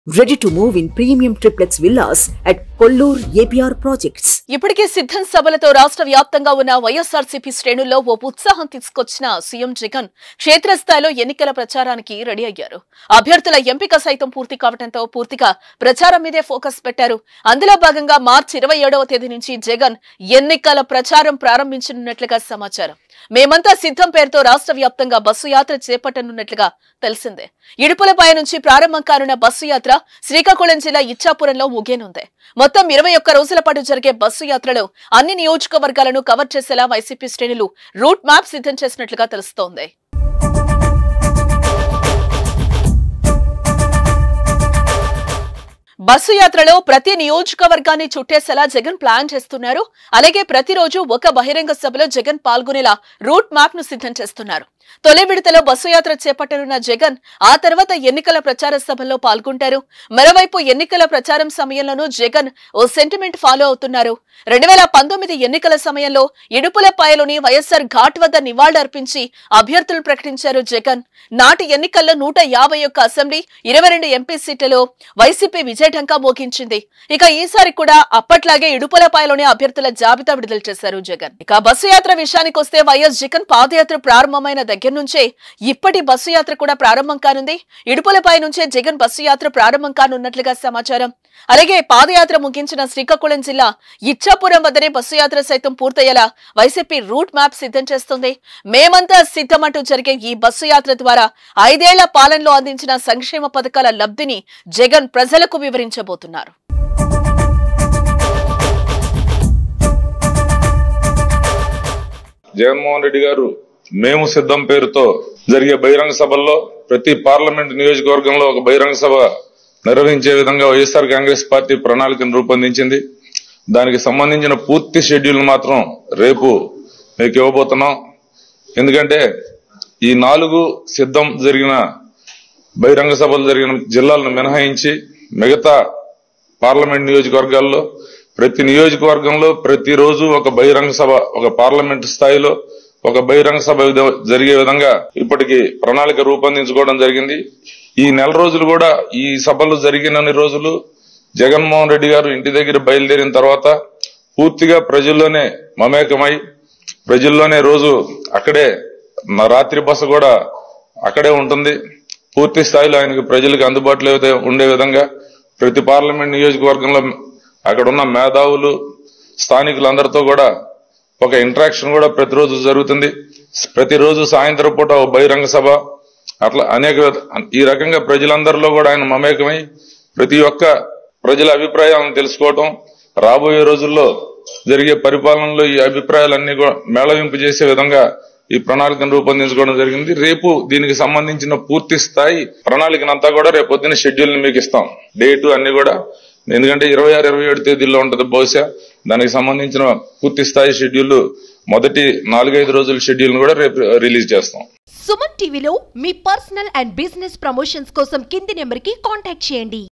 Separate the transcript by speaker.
Speaker 1: Ready to move in premium triplex villas at Kollur APR Projects.
Speaker 2: ఇప్పటికే సిద్ధం సభలతో రాష్ట్ర వ్యాప్తంగా ఉన్న వైఎస్ఆర్సీపీ శ్రేణుల్లో ఓ ఉత్సాహం తీసుకొచ్చిన సీఎం జగన్ క్షేత్రస్థాయిలో ఎన్నికల ప్రచారానికి రెడీ అయ్యారు అభ్యర్థుల ఎంపిక సైతం పూర్తి కావడంతో పూర్తిగా ప్రచారం మీదే ఫోకస్ పెట్టారు అందులో భాగంగా మార్చి ఇరవై ఏడవ తేదీ నుంచి జగన్ ఎన్నికల ప్రచారం ప్రారంభించనున్నట్లుగా సమాచారం మేమంతా సిద్ధం పేరుతో రాష్ట్ర వ్యాప్తంగా బస్సు యాత్ర చేపట్టనున్నట్లుగా తెలిసిందే ఇడుపులపై నుంచి ప్రారంభం కానున్న బస్సు యాత్ర శ్రీకాకుళం జిల్లా ఇచ్చాపురంలో ముగియనుంది మొత్తం ఇరవై ఒక్క రోజుల పాటు జరిగే బస్సు యాత్రలో అన్ని నియోజకవర్గాలను కవర్ చేసేలా వైసీపీ శ్రేణులు రూట్ మ్యాప్ సిద్ధం చేసినట్లుగా తెలుస్తోంది బస్సు యాత్రలో ప్రతి నియోజకవర్గాన్ని చుట్టేసేలా జగన్ ప్లాన్ చేస్తున్నారు అలాగే ప్రతిరోజు ఒక బహిరంగ సభలో జగన్ పాల్గొనేలా రూట్ మ్యాప్ ను సిద్ధం చేస్తున్నారు తొలి విడతలో బస్సు యాత్ర చేపట్టనున్న జగన్ ఆ తర్వాత ఎన్నికల ప్రచార సభల్లో పాల్గొంటారు మరోవైపు ఎన్నికల ప్రచారం సమయంలోనూ జగన్ ఓ సెంటిమెంట్ ఫాలో అవుతున్నారు రెండు వేల పంతొమ్మిది ఎన్నికల సమయంలో ఇడుపులపాయలోని వైఎస్ఆర్ ఘాట్ వద్ద నివాళులర్పించి అభ్యర్థులు ప్రకటించారు జగన్ నాటి ఎన్నికల్లో నూట యాభై ఒక్క అసెంబ్లీ ఇరవై రెండు ఎంపీ సీట్లలో వైసీపీ విజయఢంకా మోగించింది ఇక ఈసారి కూడా అప్పట్లాగే ఇడుపులపాయలోని అభ్యర్థుల జాబితా విడుదల చేశారు జగన్ ఇక బస్సు యాత్ర విషయానికి వస్తే వైఎస్ జగన్ పాదయాత్ర ప్రారంభమైన దగ్గర నుంచే ఇప్పటి బస్సు యాత్ర కూడా ప్రారంభం కానుంది ఇడుపులపై నుంచే జగన్ బస్సు యాత్ర ప్రారంభం కానున్నట్లుగా సమాచారం అలాగే పాదయాత్ర ముగించిన శ్రీకాకుళం జిల్లా ఇచ్చాపురం వద్దనే బస్సు యాత్ర సైతం పూర్తయ్యేలా వైసీపీ రూట్ మ్యాప్ సిద్ధం చేస్తుంది మేమంతా సిద్ధమంటూ జరిగే ఈ బస్సు యాత్ర ద్వారా ఐదేళ్ల పాలనలో అందించిన సంక్షేమ పథకాల లబ్ధిని జగన్ ప్రజలకు వివరించబోతున్నారు
Speaker 3: జగన్మోహన్ రెడ్డి గారు మేము సిద్ధం పేరుతో జరిగే బహిరంగ సభల్లో ప్రతి పార్లమెంట్ నియోజకవర్గంలో ఒక బహిరంగ సభ నిర్వహించే విధంగా వైఎస్ఆర్ కాంగ్రెస్ పార్టీ ప్రణాళికను రూపొందించింది దానికి సంబంధించిన పూర్తి షెడ్యూల్ మాత్రం రేపు మీకు ఇవ్వబోతున్నాం ఎందుకంటే ఈ నాలుగు సిద్ధం జరిగిన బహిరంగ సభలు జరిగిన జిల్లాలను మినహాయించి మిగతా పార్లమెంట్ నియోజకవర్గాల్లో ప్రతి నియోజకవర్గంలో ప్రతిరోజు ఒక బహిరంగ సభ ఒక పార్లమెంట్ స్థాయిలో ఒక బహిరంగ సభ విధ- జరిగే విధంగా ఇప్పటికి ప్రణాళిక రూపొందించుకోవడం జరిగింది ఈ నెల రోజులు కూడా ఈ సభలు జరిగినన్ని రోజులు జగన్మోహన్ రెడ్డి గారు ఇంటి దగ్గర బయలుదేరిన తర్వాత పూర్తిగా ప్రజల్లోనే మమేకమై ప్రజల్లోనే రోజు అక్కడే నా రాత్రి బస కూడా అక్కడే ఉంటుంది పూర్తి స్థాయిలో ఆయనకి ప్రజలకు అందుబాటులో అయితే ఉండే విధంగా ప్రతి పార్లమెంట్ నియోజకవర్గంలో అక్కడ ఉన్న మేధావులు స్థానికులందరితో కూడా ఒక ఇంటరాక్షన్ కూడా ప్రతిరోజు జరుగుతుంది ప్రతిరోజు సాయంత్రం పూట ఒక బహిరంగ సభ అట్లా అనేక విధ- ఈ రకంగా ప్రజలందరిలో కూడా ఆయన మమేకమై ప్రతి ఒక్క ప్రజల అభిప్రాయాలను తెలుసుకోవటం రాబోయే రోజుల్లో జరిగే పరిపాలనలో ఈ అభిప్రాయాలన్నీ కూడా మేళవింపు చేసే విధంగా ఈ ప్రణాళికను రూపొందించుకోవడం జరిగింది రేపు దీనికి సంబంధించిన పూర్తి స్థాయి ప్రణాళికనంతా కూడా రేపు పొద్దున్న షెడ్యూల్ ని మీకు ఇస్తాం డేటు అన్ని కూడా ఎందుకంటే ఇరవై ఆరు ఇరవై ఏడు తేదీల్లో ఉంటది బహుశా దానికి సంబంధించిన పూర్తి స్థాయి షెడ్యూల్ మొదటి నాలుగైదు రోజుల షెడ్యూల్ కూడా రేపు రిలీజ్ చేస్తాం
Speaker 4: సుమన్ టీవీలో మీ పర్సనల్ అండ్ బిజినెస్ ప్రమోషన్స్ కోసం కింది నెంబర్కి కాంటాక్ట్ చేయండి